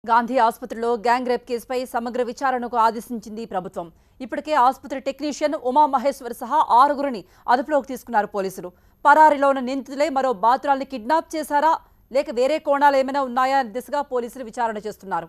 గాంధీ ఆసుపత్రిలో gang rape కేసుపై సమగ్ర విచారణకు ఆదేశించింది ప్రభుత్వం ఇప్పటికే ఆసుపత్రి టెక్నీషియన్ ఉమా మహేశ్వర్ సహా ఆరుగురిని అదుపులోకి తీసుకున్నారు పోలీసులు పరారీలో ఉన్న నిందితులే మరో బాతురాల్ని కిడ్నాప్ చేశారా లేక వేరే కోణాలు ఏమైనా ఉన్నాయా అనే దిశగా పోలీసులు విచారణ చేస్తున్నారు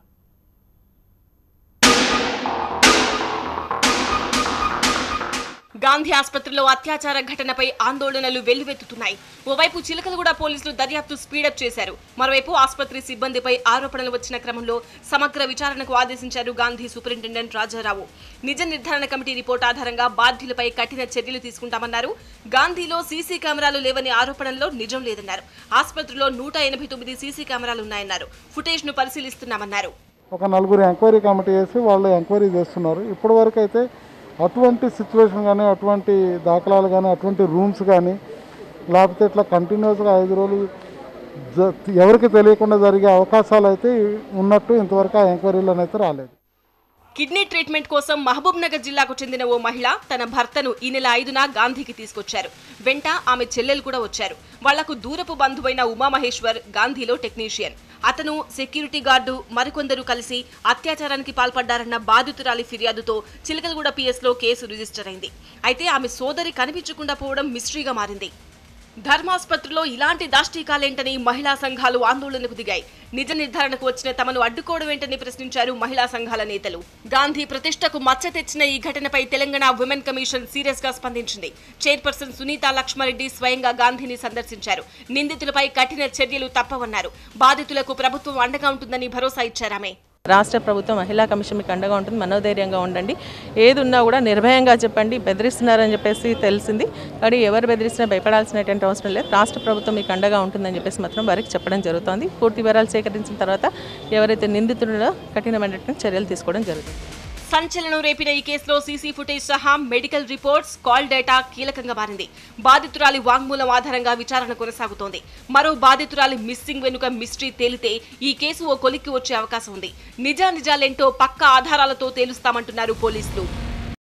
గాంధీ ఆసుపత్రిలో అత్యాచార ఘటనపై ఆందోళనలు వెల్లువెత్తుతున్నాయి ఓవైపు చిలకలగూడ పోలీసులు దర్యాప్తు స్పీడప్ చేశారు మరోవైపు ఆసుపత్రి సిబ్బందిపై ఆరోపణలు వచ్చిన క్రమంలో సమగ్ర విచారణకు ఆదేశించారు గాంధీ సూపరింటెండెంట్ రాజారావు నిజ నిర్ధారణ కమిటీ రిపోర్ట్ ఆధారంగా బాధ్యులపై కఠిన చర్యలు తీసుకుంటామన్నారు గాంధీలో సీసీ కెమెరాలు లేవని ఆరోపణల్లో నిజం లేదన్నారు ఆసుపత్రిలో నూట ఎనభై తొమ్మిది సీసీ కెమెరాలు ఉన్నాయన్నారు ఫుటేజ్ ను పరిశీలిస్తున్నామన్నారు ఒక నలుగురు ఎంక్వైరీ కమిటీ వేసి వాళ్ళు ఎంక్వైరీ చేస్తున్నారు ఇప్పటి వరకు అయితే అటువంటి సిచ్యువేషన్ కానీ అటువంటి దాఖలాలు కానీ అటువంటి రూమ్స్ కానీ లేకపోతే ఇట్లా కంటిన్యూస్గా ఐదు రోజులు జ- ఎవరికి తెలియకుండా జరిగే అవకాశాలు అయితే ఉన్నట్టు ఇంతవరకు ఆ ఎంక్వైరీలను అయితే రాలేదు కిడ్నీ ట్రీట్మెంట్ కోసం మహబూబ్ నగర్ జిల్లాకు చెందిన ఓ మహిళ తన భర్తను ఈ నెల ఐదున గాంధీకి తీసుకొచ్చారు వెంట ఆమె చెల్లెలు కూడా వచ్చారు వాళ్లకు దూరపు బంధువైన ఉమామహేశ్వర్ గాంధీలో టెక్నీషియన్ అతను సెక్యూరిటీ గార్డు మరికొందరు కలిసి అత్యాచారానికి పాల్పడ్డారన్న బాధితురాలి ఫిర్యాదుతో చిలకలగూడ పిఎస్లో కేసు రిజిస్టర్ అయింది అయితే ఆమె సోదరి కనిపించకుండా పోవడం మిస్టరీగా మారింది ధర్మాసుపత్రిలో ఇలాంటి దాష్టీకాలేంటని మహిళా సంఘాలు ఆందోళనకు దిగాయి నిజ నిర్ధారణకు వచ్చిన తమను అడ్డుకోవడం ఏంటని ప్రశ్నించారు మహిళా సంఘాల నేతలు గాంధీ ప్రతిష్టకు మచ్చ తెచ్చిన ఈ ఘటనపై తెలంగాణ ఉమెన్ కమిషన్ సీరియస్ గా స్పందించింది చైర్పర్సన్ సునీత లక్ష్మారెడ్డి స్వయంగా గాంధీని సందర్శించారు నిందితులపై కఠిన చర్యలు తప్పవన్నారు బాధితులకు ప్రభుత్వం అండగా ఉంటుందని భరోసా ఇచ్చారామె రాష్ట్ర ప్రభుత్వం మహిళా కమిషన్ మీకు అండగా ఉంటుంది మనోధైర్యంగా ఉండండి ఏది ఉన్నా కూడా నిర్భయంగా చెప్పండి బెదిరిస్తున్నారని చెప్పేసి తెలిసింది కానీ ఎవరు బెదిరిస్తున్నా భయపడాల్సినటువంటి అవసరం లేదు రాష్ట్ర ప్రభుత్వం మీకు అండగా ఉంటుందని చెప్పేసి మాత్రం వారికి చెప్పడం జరుగుతోంది పూర్తి వివరాలు సేకరించిన తర్వాత ఎవరైతే నిందితులలో కఠినమైనటువంటి చర్యలు తీసుకోవడం జరుగుతుంది సంచలనం రేపిన ఈ కేసులో సీసీ ఫుటేజ్ సహా మెడికల్ రిపోర్ట్స్ కాల్ డేటా కీలకంగా మారింది బాధితురాలి వాంగ్మూలం ఆధారంగా విచారణ కొనసాగుతోంది మరో బాధితురాలి మిస్సింగ్ వెనుక మిస్టరీ తేలితే ఈ కేసు ఓ కొలిక్కి వచ్చే అవకాశం ఉంది నిజానిజాలేంటో పక్క ఆధారాలతో తేలుస్తామంటున్నారు పోలీసులు